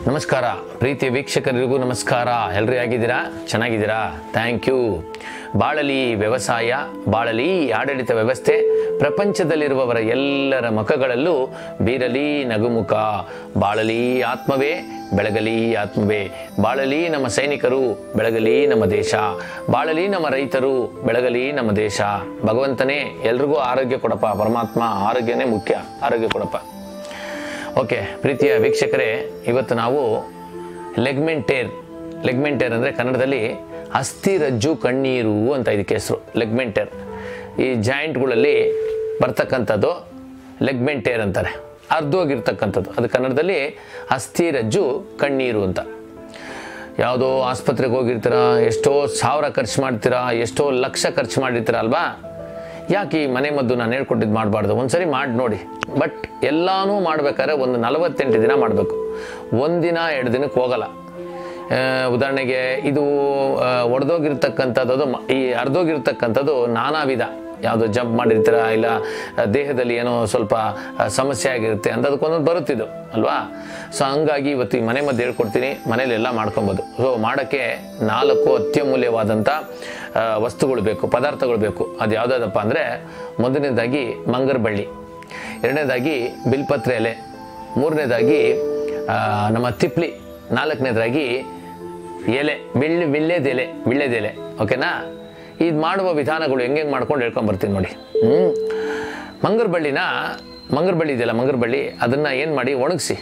ನಮಸ್ಕಾರ ಪ್ರೀತಿಯ ವೀಕ್ಷಕರಿಗೂ ನಮಸ್ಕಾರ ಎಲ್ಲರೂ ಹೇಗಿದ್ದೀರಾ ಚೆನ್ನಾಗಿದ್ದೀರಾ ಥ್ಯಾಂಕ್ ಯು ಬಾಳಲಿ ವ್ಯವಸಾಯ ಬಾಳಲಿ ಆಡಳಿತ ವ್ಯವಸ್ಥೆ ಪ್ರಪಂಚದಲ್ಲಿರುವವರ ಎಲ್ಲರ ಮುಖಗಳಲ್ಲೂ ಬೀರಲಿ ನಗುಮುಖ ಬಾಳಲಿ ಆತ್ಮವೇ ಬೆಳಗಲಿ ಆತ್ಮವೇ ಬಾಳಲಿ ನಮ್ಮ ಸೈನಿಕರು ಬೆಳಗಲಿ ನಮ್ಮ ದೇಶ ಬಾಳಲಿ ನಮ್ಮ ರೈತರು ಬೆಳಗಲಿ ನಮ್ಮ ದೇಶ ಭಗವಂತನೇ ಎಲ್ರಿಗೂ ಆರೋಗ್ಯ ಕೊಡಪ್ಪ ಪರಮಾತ್ಮ ಆರೋಗ್ಯನೇ ಮುಖ್ಯ ಆರೋಗ್ಯ ಕೊಡಪ್ಪ ಓಕೆ ಪ್ರೀತಿಯ ವೀಕ್ಷಕರೇ ಇವತ್ತು ನಾವು ಲೆಗ್ಮೆಂಟೇರ್ ಲೆಗ್ಮೆಂಟೇರ್ ಅಂದರೆ ಕನ್ನಡದಲ್ಲಿ ಅಸ್ಥಿರಜ್ಜು ಕಣ್ಣೀರು ಅಂತ ಇದಕ್ಕೆ ಹೆಸರು ಲೆಗ್ಮೆಂಟೇರ್ ಈ ಜಾಯಿಂಟ್ಗಳಲ್ಲಿ ಬರ್ತಕ್ಕಂಥದ್ದು ಲೆಗ್ಮೆಂಟೇರ್ ಅಂತಾರೆ ಅರ್ಧೋಗಿರ್ತಕ್ಕಂಥದ್ದು ಅದು ಕನ್ನಡದಲ್ಲಿ ಅಸ್ಥಿರಜ್ಜು ಕಣ್ಣೀರು ಅಂತ ಯಾವುದೋ ಆಸ್ಪತ್ರೆಗೆ ಹೋಗಿರ್ತೀರ ಎಷ್ಟೋ ಸಾವಿರ ಖರ್ಚು ಮಾಡ್ತೀರಾ ಎಷ್ಟೋ ಲಕ್ಷ ಖರ್ಚು ಮಾಡಿರ್ತೀರ ಅಲ್ವಾ ಯಾಕೆ ಈ ಮನೆ ಮದ್ದು ನಾನು ಹೇಳ್ಕೊಟ್ಟಿದ್ದು ಮಾಡಬಾರ್ದು ಒಂದ್ಸರಿ ಮಾಡಿ ನೋಡಿ ಬಟ್ ಎಲ್ಲಾನು ಮಾಡ್ಬೇಕಾದ್ರೆ ಒಂದು ನಲವತ್ತೆಂಟು ದಿನ ಮಾಡಬೇಕು ಒಂದಿನ ಎರಡು ದಿನಕ್ಕೆ ಹೋಗಲ್ಲ ಆ, ಉದಾಹರಣೆಗೆ ಇದು ಒಡೆದೋಗಿರ್ತಕ್ಕಂಥದ್ದು ಈ ಅರ್ಧೋಗಿರ್ತಕ್ಕಂಥದ್ದು ನಾನಾ ವಿಧ ಯಾವುದೋ ಜಂಪ್ ಮಾಡಿರ್ತೀರ ಇಲ್ಲ ಆ, ದೇಹದಲ್ಲಿ ಏನೋ ಸ್ವಲ್ಪ ಆ, ಸಮಸ್ಯೆ ಆಗಿರುತ್ತೆ ಅಂತ ಅದಕ್ಕೊಂದೊಂದು ಬರುತ್ತಿದ್ದು ಅಲ್ವಾ ಸೊ ಹಂಗಾಗಿ ಇವತ್ತು ಈ ಮನೆ ಮದ್ದು ಹೇಳ್ಕೊಡ್ತೀನಿ ಮನೇಲಿ ಎಲ್ಲ ಮಾಡ್ಕೊಬೋದು ಸೊ ಮಾಡೋಕ್ಕೆ ನಾಲ್ಕು ಅತ್ಯಮೂಲ್ಯವಾದಂಥ ಆ, ವಸ್ತುಗಳು ಬೇಕು ಪದಾರ್ಥಗಳು ಬೇಕು ಅದು ಯಾವುದಾದಪ್ಪ ಅಂದರೆ ಮೊದಲನೇದಾಗಿ ಮಂಗರ ಬಳ್ಳಿ ಎರಡನೇದಾಗಿ ಬಿಲ್ಪತ್ರೆ ಎಲೆ ಮೂರನೇದಾಗಿ ಆ, ನಮ್ಮ ತಿಪ್ಲಿ ನಾಲ್ಕನೇದಾಗಿ ಎಲೆ ವಿಳ್ಳಿ ವಿಳ್ಳೆದೆಲೆ ವಿಳ್ಳೆದೆಲೆ ಓಕೆನಾ ಇದು ಮಾಡುವ ವಿಧಾನಗಳು ಹೆಂಗೆ ಮಾಡ್ಕೊಂಡು ಹೇಳ್ಕೊಂಡು ಬರ್ತೀನಿ ನೋಡಿ ಹ್ಞೂ ಮಂಗರ ಬಳ್ಳಿನ ಮಂಗರ ಬಳ್ಳಿ ಇದೆಯಲ್ಲ ಮಂಗರ ಬಳ್ಳಿ ಅದನ್ನು ಏನು ಮಾಡಿ ಒಣಗಿಸಿ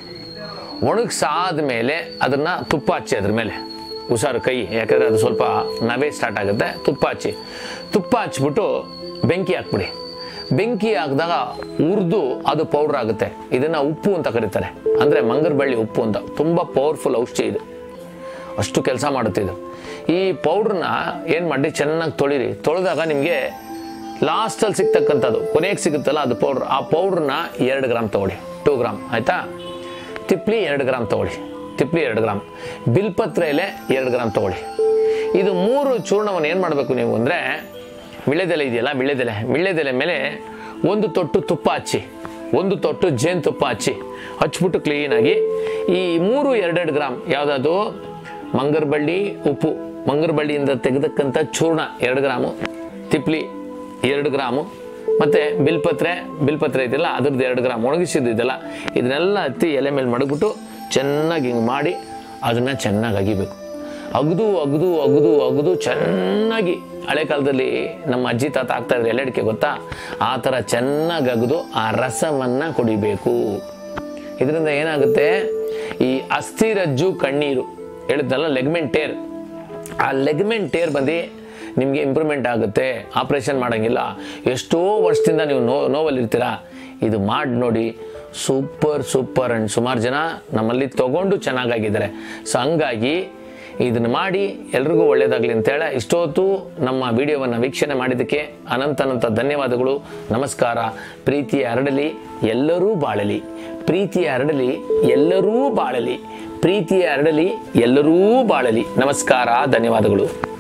ಒಣಗಿಸಾದ ಮೇಲೆ ಅದನ್ನು ತುಪ್ಪ ಹಚ್ಚಿ ಅದ್ರ ಮೇಲೆ ಹುಷಾರು ಕೈ ಯಾಕಂದರೆ ಅದು ಸ್ವಲ್ಪ ನವೆ ಸ್ಟಾರ್ಟ್ ಆಗುತ್ತೆ ತುಪ್ಪ ಹಚ್ಚಿ ತುಪ್ಪ ಹಚ್ಬಿಟ್ಟು ಬೆಂಕಿ ಹಾಕ್ಬಿಡಿ ಬೆಂಕಿ ಹಾಕಿದಾಗ ಉರಿದು ಅದು ಪೌಡ್ರ್ ಆಗುತ್ತೆ ಇದನ್ನು ಉಪ್ಪು ಅಂತ ಕರೀತಾರೆ ಅಂದರೆ ಮಂಗರ ಬಳ್ಳಿ ಉಪ್ಪು ಅಂತ ತುಂಬ ಪವರ್ಫುಲ್ ಔಷಧಿ ಇದು ಅಷ್ಟು ಕೆಲಸ ಮಾಡುತ್ತೆ ಇದು ಈ ಪೌಡ್ರನ್ನ ಏನು ಮಾಡಿ ಚೆನ್ನಾಗಿ ತೊಳಿರಿ ತೊಳೆದಾಗ ನಿಮಗೆ ಲಾಸ್ಟಲ್ಲಿ ಸಿಗ್ತಕ್ಕಂಥದ್ದು ಕೊನೆಗೆ ಸಿಗುತ್ತಲ್ಲ ಅದು ಪೌಡ್ರ್ ಆ ಪೌಡ್ರನ್ನ ಎರಡು ಗ್ರಾಮ್ ತೊಗೊಳ್ಳಿ ಟೂ ಗ್ರಾಮ್ ಆಯಿತಾ ತಿಪ್ಲಿ ಎರಡು ಗ್ರಾಮ್ ತೊಗೊಳ್ಳಿ ತಿಪ್ಲಿ ಎರಡು ಗ್ರಾಮ್ ಬಿಲ್ಪತ್ರೆ ಎಲೆ ಎರಡು ಗ್ರಾಮ್ ತೊಗೊಳ್ಳಿ ಇದು ಮೂರು ಚೂರ್ಣವನ್ನು ಏನು ಮಾಡಬೇಕು ನೀವು ಅಂದರೆ ವಿಳ್ಳೆದೆಲೆ ಇದೆಯಲ್ಲ ವಿಳ್ಳೆದೆಲೆ ವಿಳ್ಳೆದೆಲೆ ಮೇಲೆ ಒಂದು ತೊಟ್ಟು ತುಪ್ಪ ಹಚ್ಚಿ ಒಂದು ತೊಟ್ಟು ಜೇನುತುಪ್ಪ ಹಚ್ಚಿ ಹಚ್ಬಿಟ್ಟು ಕ್ಲೀನಾಗಿ ಈ ಮೂರು ಎರಡೆರಡು ಗ್ರಾಮ್ ಯಾವುದಾದ್ರು ಮಂಗರ ಬಳ್ಳಿ ಉಪ್ಪು ಮಂಗರ ಬಳ್ಳಿಯಿಂದ ತೆಗೆದಕ್ಕಂಥ ಚೂರ್ಣ ಎರಡು ಗ್ರಾಮು ತಿಪ್ಲಿ ಎರಡು ಗ್ರಾಮು ಮತ್ತು ಬಿಲ್ಪತ್ರೆ ಬಿಲ್ಪತ್ರೆ ಇದೆಯಲ್ಲ ಅದ್ರದ್ದು ಎರಡು ಗ್ರಾಮ್ ಒಣಗಿಸಿದ್ದು ಇದೆಲ್ಲ ಇದನ್ನೆಲ್ಲ ಹತ್ತಿ ಎಲೆ ಮೇಲೆ ಮಡಗ್ಬಿಟ್ಟು ಚೆನ್ನಾಗಿ ಹಿಂಗೆ ಮಾಡಿ ಅದನ್ನು ಚೆನ್ನಾಗಿ ಅಗಿಬೇಕು ಅಗದು ಅಗದು ಅಗದು ಅಗದು ಚೆನ್ನಾಗಿ ಹಳೆ ಕಾಲದಲ್ಲಿ ನಮ್ಮ ಅಜ್ಜಿ ತಾತ ಆಗ್ತಾ ಇದ್ರೆ ಎಲೆಡಿಕೆ ಗೊತ್ತಾ ಆ ಥರ ಚೆನ್ನಾಗಿ ಅಗದು ಆ ರಸವನ್ನು ಕುಡಿಬೇಕು ಇದರಿಂದ ಏನಾಗುತ್ತೆ ಈ ಅಸ್ಥಿರಜ್ಜು ಕಣ್ಣೀರು ಹೇಳಿದ್ನಲ್ಲ ಲೆಗ್ಮೆಂಟ್ ಟೇರ್ ಆ ಲೆಗ್ಮೆಂಟ್ ಟೇರ್ ಬಂದು ನಿಮಗೆ ಇಂಪ್ರೂವ್ಮೆಂಟ್ ಆಗುತ್ತೆ ಆಪ್ರೇಷನ್ ಮಾಡೋಂಗಿಲ್ಲ ಎಷ್ಟೋ ವರ್ಷದಿಂದ ನೀವು ನೋ ನೋವಲ್ಲಿರ್ತೀರಾ ಇದು ಮಾಡಿ ನೋಡಿ ಸೂಪರ್ ಸೂಪರ್ ಆ್ಯಂಡ್ ಸುಮಾರು ಜನ ನಮ್ಮಲ್ಲಿ ತಗೊಂಡು ಚೆನ್ನಾಗಾಗಿದ್ದಾರೆ ಸೊ ಹಂಗಾಗಿ ಇದನ್ನು ಮಾಡಿ ಎಲ್ರಿಗೂ ಒಳ್ಳೆಯದಾಗಲಿ ಅಂತೇಳಿ ಇಷ್ಟೊತ್ತು ನಮ್ಮ ವಿಡಿಯೋವನ್ನು ವೀಕ್ಷಣೆ ಮಾಡಿದ್ದಕ್ಕೆ ಅನಂತ ಅನಂತ ಧನ್ಯವಾದಗಳು ನಮಸ್ಕಾರ ಪ್ರೀತಿಯ ಹರಡಲಿ ಎಲ್ಲರೂ ಬಾಳಲಿ ಪ್ರೀತಿಯ ಹರಡಲಿ ಎಲ್ಲರೂ ಬಾಳಲಿ ಪ್ರೀತಿಯ ಹರಡಲಿ ಎಲ್ಲರೂ ಬಾಳಲಿ ನಮಸ್ಕಾರ ಧನ್ಯವಾದಗಳು